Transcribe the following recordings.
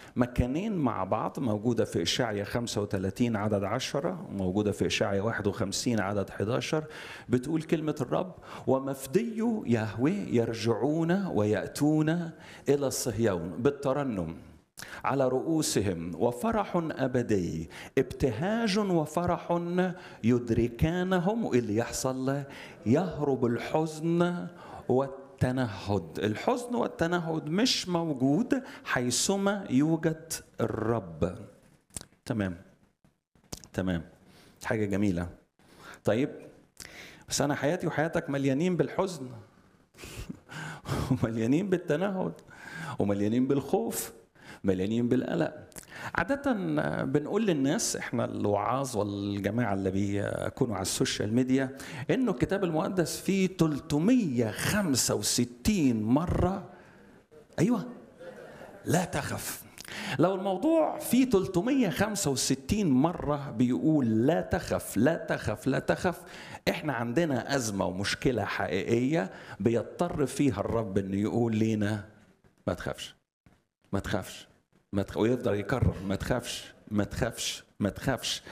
مكانين مع بعض موجودة في إشعيا 35 عدد 10 وموجودة في إشعيا 51 عدد 11 بتقول كلمة الرب ومفدي يهوه يرجعون ويأتون إلى صهيون بالترنم على رؤوسهم وفرح ابدي ابتهاج وفرح يدركانهم واللي يحصل يهرب الحزن والتنهد الحزن والتنهد مش موجود حيثما يوجد الرب تمام تمام حاجه جميله طيب بس انا حياتي وحياتك مليانين بالحزن ومليانين بالتنهد ومليانين بالخوف مليانين بالقلق عادة بنقول للناس احنا الوعاظ والجماعة اللي بيكونوا على السوشيال ميديا انه الكتاب المقدس فيه 365 مرة ايوه لا تخف لو الموضوع فيه 365 مرة بيقول لا تخف لا تخف لا تخف احنا عندنا أزمة ومشكلة حقيقية بيضطر فيها الرب انه يقول لنا ما تخافش ما تخافش ما تخ... ويفضل يكرر ما تخافش ما تخافش ما تخافش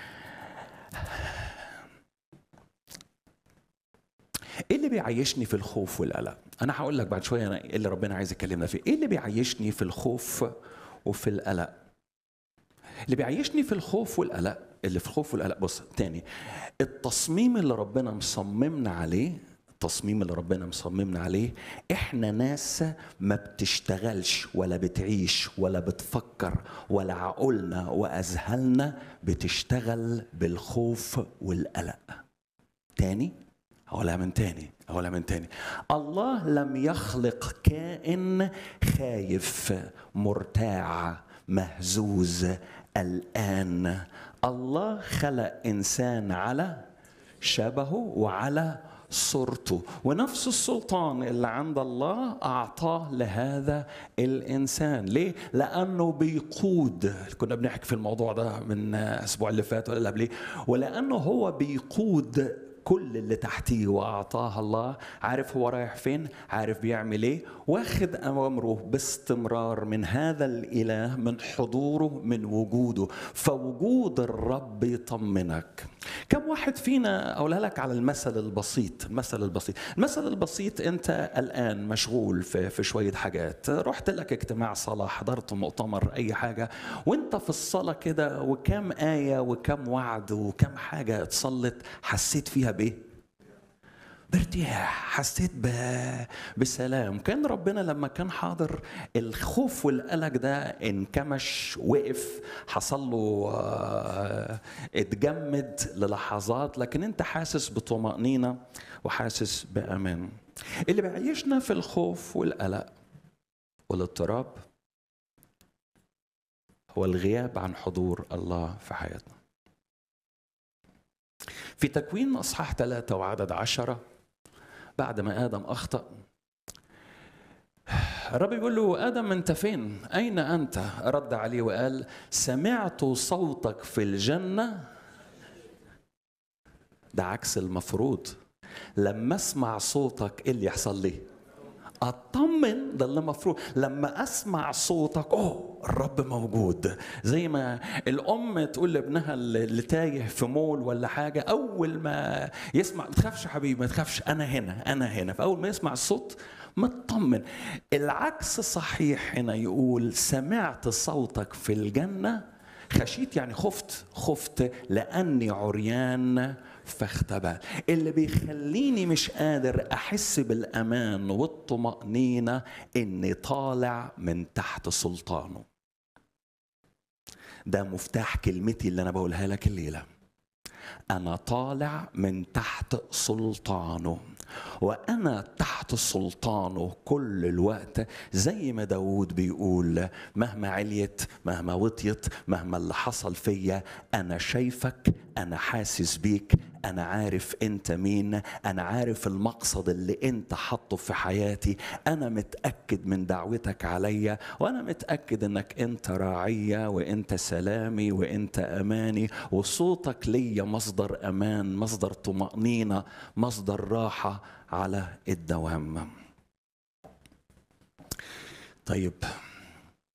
ايه اللي بيعيشني في الخوف والقلق انا هقول لك بعد شويه انا ايه اللي ربنا عايز يكلمنا فيه ايه اللي بيعيشني في الخوف وفي القلق اللي بيعيشني في الخوف والقلق اللي في الخوف والقلق بص تاني التصميم اللي ربنا مصممنا عليه التصميم اللي ربنا مصممنا عليه احنا ناس ما بتشتغلش ولا بتعيش ولا بتفكر ولا عقولنا واذهاننا بتشتغل بالخوف والقلق تاني هقولها من تاني هقولها من تاني الله لم يخلق كائن خايف مرتاع مهزوز الان الله خلق انسان على شبهه وعلى صورته ونفس السلطان اللي عند الله أعطاه لهذا الإنسان ليه؟ لأنه بيقود كنا بنحكي في الموضوع ده من الأسبوع اللي فات ولا اللي قبليه ولأنه هو بيقود كل اللي تحتيه واعطاه الله عارف هو رايح فين عارف بيعمل ايه واخد اوامره باستمرار من هذا الاله من حضوره من وجوده فوجود الرب يطمنك كم واحد فينا اقولها لك على المثل البسيط المثل البسيط المثل البسيط انت الان مشغول في, في شويه حاجات رحت لك اجتماع صلاه حضرت مؤتمر اي حاجه وانت في الصلاه كده وكم ايه وكم وعد وكم حاجه اتصلت حسيت فيها بايه بارتياح حسيت ب... بسلام كان ربنا لما كان حاضر الخوف والقلق ده انكمش وقف حصل له اتجمد للحظات لكن انت حاسس بطمأنينة وحاسس بأمان اللي بيعيشنا في الخوف والقلق والاضطراب هو الغياب عن حضور الله في حياتنا في تكوين أصحاح ثلاثة وعدد عشرة بعد ما آدم أخطأ الرب بيقول له آدم أنت فين؟ أين أنت؟ رد عليه وقال سمعت صوتك في الجنة ده عكس المفروض لما اسمع صوتك ايه اللي يحصل لي؟ اطمن ده اللي المفروض لما اسمع صوتك اوه الرب موجود زي ما الام تقول لابنها اللي تايه في مول ولا حاجه اول ما يسمع ما تخافش يا حبيبي ما تخافش انا هنا انا هنا فاول ما يسمع الصوت مطمن العكس صحيح هنا يقول سمعت صوتك في الجنه خشيت يعني خفت خفت لاني عريان فاختبأ اللي بيخليني مش قادر احس بالامان والطمانينه اني طالع من تحت سلطانه ده مفتاح كلمتي اللي انا بقولها لك الليله انا طالع من تحت سلطانه وانا تحت سلطانه كل الوقت زي ما داود بيقول مهما عليت مهما وطيت مهما اللي حصل فيا انا شايفك انا حاسس بيك انا عارف انت مين انا عارف المقصد اللي انت حاطه في حياتي انا متاكد من دعوتك عليا وانا متاكد انك انت راعيه وانت سلامي وانت اماني وصوتك ليا مصدر امان مصدر طمانينه مصدر راحه على الدوام طيب